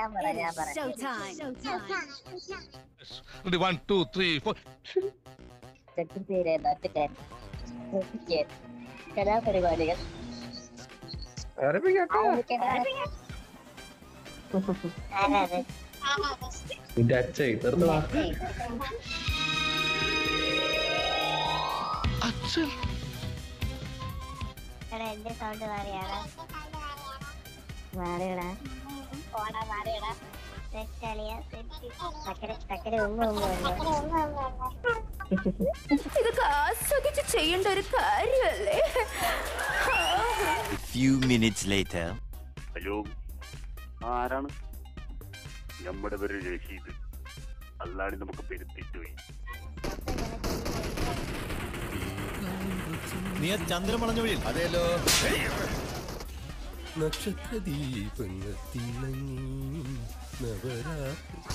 ഞാൻ പറയാം ഞാൻ പറയാം Ready, one, two, three, four. സെക്രട്ടറിയെ നാട്ടുകാർ ഓഫീസർ, കലാപരിപാടികൾ ആരംഭിക്കട്ടെ. ആരാത്? നിന്റെ അച്ഛൻ നിർത്തവാ Axel. എടാ, എന്റെ സൗണ്ട് മാറിയാടാ മാറിയടാ പോടാ മാറിയടാ തെറ്റളിയ തെറ്റി ചക്കര ചക്കര ഉമ്മ ഉമ്മ ഇതൊക്കെ ആസ്വദിച്ച് ചെയ്യേണ്ട ഒരു കാര്യമല്ലേ A few minutes later. Hello ആരാണ് നമ്മുടെ പേര് രഷീദ് അല്ലാടി നമുക്ക് പെരുത്തിട്ടുപോയി നീ ചന്ദ്രമളഞ്ഞ വഴിയിൽ അതേലോ നക്ഷത്ര ദീപങ്ങൾ തിളങ്ങി നവരാ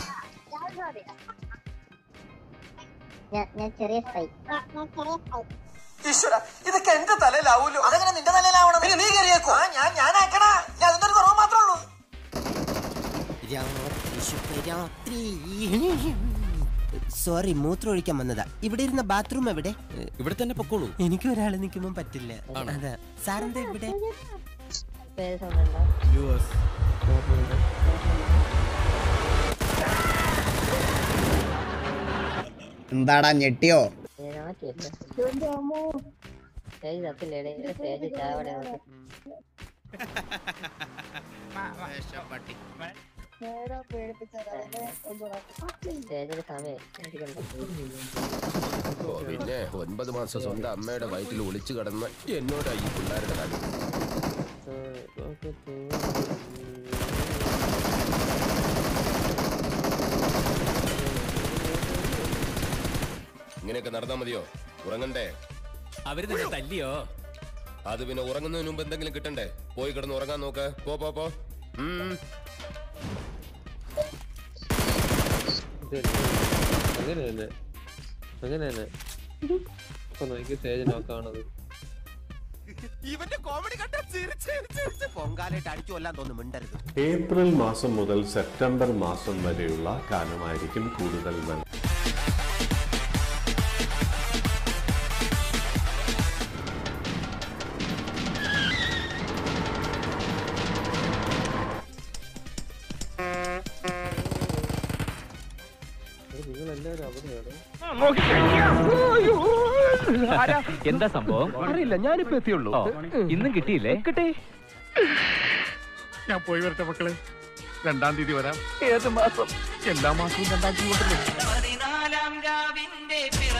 ഞാൻ ഞാൻ ചെറിയ സ്പൈ ഞാൻ ചെറിയ സ്പൈ ഈശ്വര ഇതൊക്കെ എന്റെ തലയിലാവൂലോ അതെങ്ങനെ നിന്റെ തലയിലാവണം പിന്നെ നീ കയറിയേക്കോ ഞാൻ ഞാൻ ആക്കണ ഞാൻ അതിന്റെ ഒരു കുറവ് മാത്രമേ ഉള്ളൂ സോറി മൂത്രം ഒഴിക്കാൻ വന്നതാ ഇവിടെ ഇരുന്ന ബാത്റൂം എവിടെ ഇവിടെ തന്നെ പൊക്കോളൂ എനിക്ക് ഒരാളെ നിൽക്കുമ്പോ പറ്റില്ല അതാ സാറെന്താ ഇവിടെ പേര് സൗണ്ടുണ്ടോ എന്താടാ ഞെട്ടിയോ സ്റ്റേജ് തപ്പില്ലേടേ സ്റ്റേജ് ചാവടെ സ്റ്റേജിന് സമയം ഓ പിന്നെ ഒൻപത് മാസം സ്വന്തം അമ്മയുടെ വയറ്റിൽ ഒളിച്ചു കിടന്ന എന്നോടാ ഈ പിള്ളേരുടെ കളി ഇങ്ങനെയൊക്കെ നടന്നാ മതിയോ ഉറങ്ങണ്ടേ അവര് നിന്നെ തല്ലിയോ അത് പിന്നെ ഉറങ്ങുന്നതിന് മുമ്പ് എന്തെങ്കിലും കിട്ടണ്ടേ പോയി കിടന്ന് ഉറങ്ങാൻ നോക്ക് പോ പോ പോ ഉം. അങ്ങനെ തന്നെ അങ്ങനെ തന്നെ അപ്പൊ നോക്കി സ്റ്റേജ് നോക്കാണത് ഇവന്റെ കോമഡി കണ്ട ചിരിച്ച് പൊങ്കാലായിട്ട് അടിച്ചു കൊല്ലാൻ തോന്നുന്നു മിണ്ടരുത് ഏപ്രിൽ മാസം മുതൽ സെപ്റ്റംബർ മാസം വരെയുള്ള കാലമായിരിക്കും കൂടുതൽ നല്ല നിങ്ങൾ എല്ലാവരും അവിടെയാണ് എന്താ സംഭവം അറിയില്ല ഞാനിപ്പോ എത്തിയുള്ളൂ ഇന്നും കിട്ടിയില്ലേ കിട്ടി ഞാൻ പോയി വരട്ടെ മക്കളെ രണ്ടാം തീയതി വരാം ഏത് മാസം എല്ലാ മാസവും രണ്ടാം തീയതി കൊണ്ടല്ലേ പതിനാലാം രാവിന്റെ